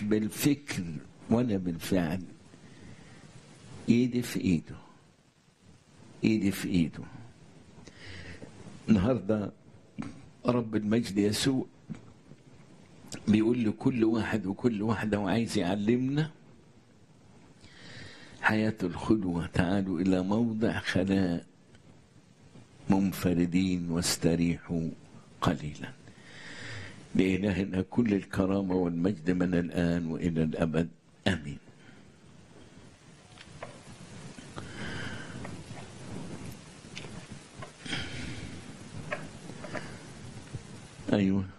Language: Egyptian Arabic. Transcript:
بالفكر ولا بالفعل ايدي في ايده ايدي في ايده النهارده رب المجد يسوع بيقول لكل واحد وكل واحدة وعايز يعلمنا حياة الخلوة تعالوا إلى موضع خلاء منفردين واستريحوا قليلا لإلهنا كل الكرامة والمجد من الآن وإلى الأبد آمين أيوه